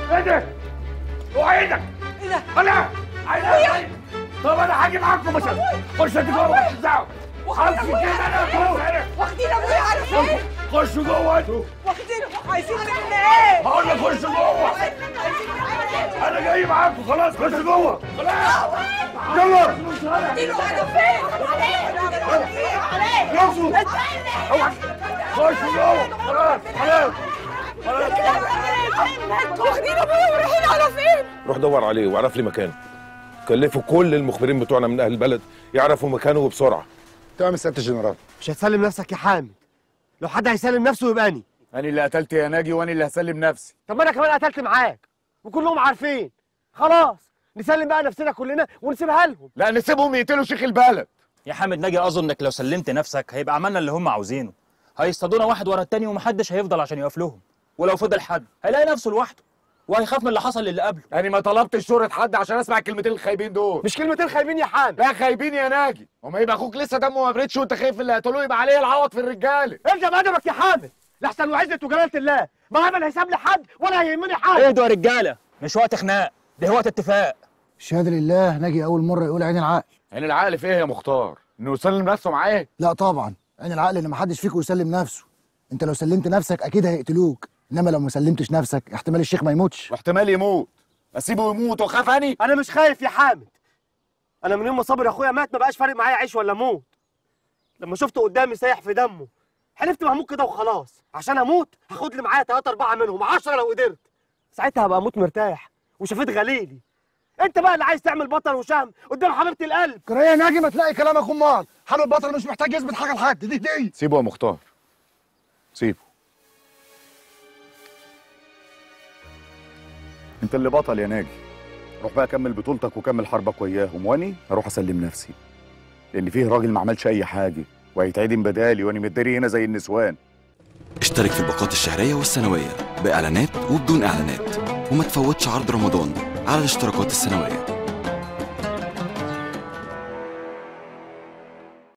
ايدك اوعى ايدك ايه ده؟ انا عايز طب انا هاجي معاكم مش خش انت جوه مالكش دعوه خلاص كده انا جوه واخدين ابويا على فين؟ خشوا جوه انتوا واخدين عايزين نعمل ايه؟ هقول لك خشوا جوه انا جاي معاكم خلاص خشوا جوه خلاص يلا واخدينه على فين؟ عليه عليه يوسف اوعى خشوا جوه خلاص خلاص واخدين ابويا ورايحين على فين؟ روح دور عليه واعرف لي مكانه كلفوا كل المخبرين بتوعنا من اهل البلد يعرفوا مكانه وبسرعه تمام يا سياده الجنرال مش هتسلم نفسك يا حامد لو حد هيسلم نفسه يبقى اني انا اللي قتلت يا ناجي وانا اللي هسلم نفسي طب ما انا كمان قتلت معاك وكلهم عارفين خلاص نسلم بقى نفسنا كلنا ونسيبها لهم لا نسيبهم يقتلوا شيخ البلد يا حامد ناجي اظن انك لو سلمت نفسك هيبقى عملنا اللي هم عاوزينه هيصطادونا واحد ورا التاني ومحدش هيفضل عشان يقف لهم ولو فضل حد هيلاقي نفسه لوحده وهيخاف من اللي حصل للي قبله انا ما طلبتش شهرة حد عشان اسمع الكلمتين الخايبين دول مش كلمتين خايبين يا حامد لا خايبين يا ناجي وما يبقى اخوك لسه دمه ما بردش وانت خايف اللي قتلوه يبقى عليه العوض في الرجاله ارجع بأدبك يا حامد لحسن وعزة وجلالة الله ما عمل حساب لحد ولا هيهمني حاجة اهدوا يا رجاله مش وقت خناق ده وقت اتفاق الشهاده لله ناجي اول مره يقول عين العقل يعني العقل في ايه يا مختار انه يسلم نفسه معاه لا طبعا عين العقل ان محدش فيكم يسلم نفسه انت لو سلمت نفسك اكيد هيقتلوك انما لو ما سلمتش نفسك احتمال الشيخ ما يموتش واحتمال يموت اسيبه يموت واخاف اني انا مش خايف يا حامد انا من يوم ما صابر اخويا مات ما بقاش فارق معايا عيش ولا موت لما شفته قدامي سايح في دمه حلفت هموت كده وخلاص عشان اموت هاخد لي معايا ثلاثة أربعة منهم عشرة لو قدرت ساعتها هبقى اموت مرتاح وشفيت غليلي انت بقى اللي عايز تعمل بطل وشهم قدام حبيبة القلب كرايه ناجي ما تلاقي كلامك امال حال البطل مش محتاج يثبت حاجه لحد دي دي سيبه يا مختار سيبه انت اللي بطل يا ناجي روح بقى كمل بطولتك وكمل حربك وياهم واني هروح اسلم نفسي لان فيه راجل ما عملش اي حاجه وهيتعدم بدالي واني متداري هنا زي النسوان اشترك في الباقات الشهرية والسنوية بإعلانات وبدون إعلانات وما تفوتش عرض رمضان على الاشتراكات السنوية